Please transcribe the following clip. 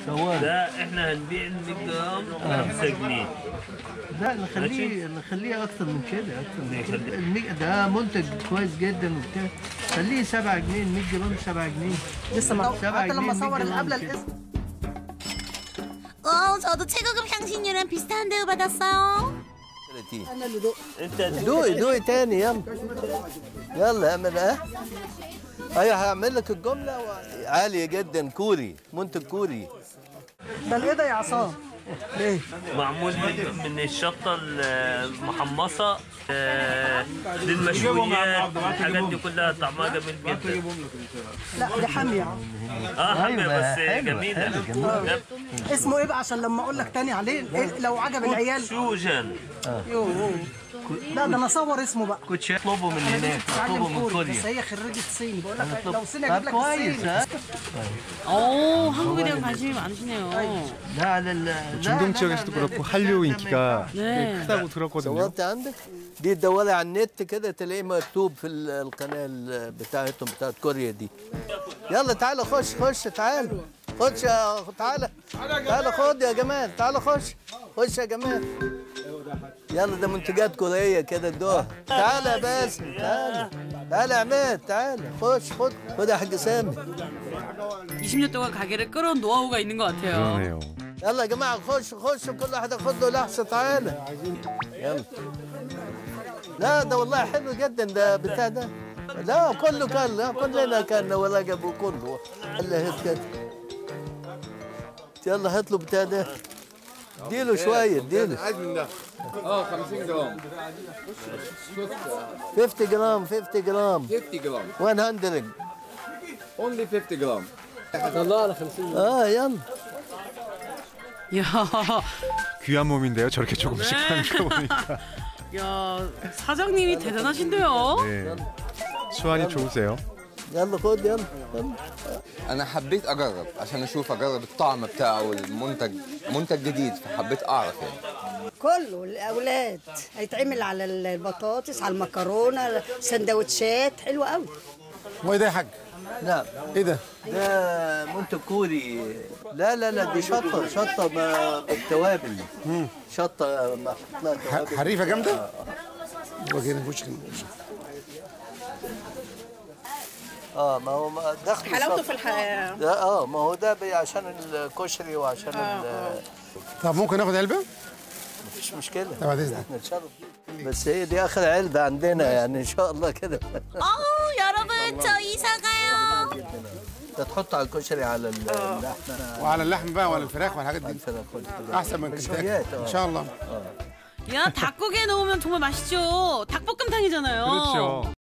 طوال ده احنا هنبيع ال 100 جرام 5 جنيه لا نخليه نخليه اكتر من كده اكتر من نخليه. كده المي- ده منتج كويس جدا وبتاع خليه 7 جنيه ال 100 جرام 7 جنيه لسه ما سبعة حتى لما جنيه، صور مية اللي قبل جرام كده. الاسم 어, 저도 최고급 향신료랑 비슷한 대우 받았어요. انا اللي دقت انت دوقي دوقي تاني يلا يلا اعمل اه ايوه هعمل لك الجمله و- عاليه جدا كوري منتج كوري ده الايه ده يا عصام ليه معمول من من الشطه المحمصه آه، للمشويات الحاجات دي كلها طعمها جميل جدا لا دي حاميه اه حاميه أيوة، بس حلوة، جميله حلوة، جميلة. يب. اسمه ايه بقى عشان لما اقول لك تاني عليه إيه لو عجب العيال شوجن يوه لا ده انا اصور اسمه بقى كنت اطلبه من هناك اطلبه بتتعلم من كوري بس كوريا هي خريجه صيني بقول لك طب- لو صيني طب اجيب لك كويس الصيني ها 오, 한국에 대한 관심이 많으시네요. لا على ال 중동 لا، لا، 지역에서도 لا، 그렇고 لا، 한류 لا، 인기가 네. 꽤 크다고 들었거든요. صورت عندك دي تدوري على النت كده تلاقيه مكتوب في ال- القناه ال- بتاعتهم بتاعت كوريا دي يلا تعالى خش خش تعالى خش يا تعالى تعالى خد يا جمال تعالى خش خش يا جمال يلا ده منتجات كورية كده ادوها تعالى يا باسم تعالى تعالى يا عماد تعالى خش خد خد يا حاج سامي 20년 동안 가게를 끌어온 노하우가 있는 것 같아요. 그러네요. يلا يا جماعة خش خش كل واحد ياخد له لحظة تعالى يلا لا ده والله حلو جدا ده بتاع ده لا كله كان لا كلنا كان ولا جابوا كله الا هيك كده يلا هات له بتاع ده اديله شوية اديله اه 50 جرام 50 جرام 50 جرام 50 جرام 100 only 50 جرام اه يلا 야, 귀한 몸인데요. 저렇게 조금씩 네. 하는 거 보니까. 야, 사장님이 대단하신데요. 네. 수완이 좋으세요. يلا خد يلا يلا. انا حبيت اجرب عشان اشوف اجرب الطعم بتاعه المنتج منتج جديد فحبيت اعرف يعني كله الاولاد هيتعمل على البطاطس على المكرونه سندوتشات حلوه قوي 뭐 ده يا حاج؟ نعم ايه ده؟ ده منتج كوري لا لا لا دي شطة شطة ما بالتوابل شطة ما توابل حريفه جامده؟ وكده وش اه ما هو ما دخل حلاوته شطة. في الحياه ده اه ما هو ده بي- عشان الكشري وعشان ال- طب ممكن ناخد علبه؟ مفيش مشكلة طب بعد اذنك نتشرف بس هي دي اخر علبة عندنا يعني ان شاء الله كده 어우, 여러분, 저 이사 가요. ده تحط على الكشري على ال- اللحمة وعلى اللحم بقى ولا الفراخ ولا الحاجات على دي الفراخ والفراخ. احسن من كده مشويات اه ان شاء الله 야, 닭고기에 넣으면 정말 맛있죠. 닭볶음탕이잖아요. 그렇죠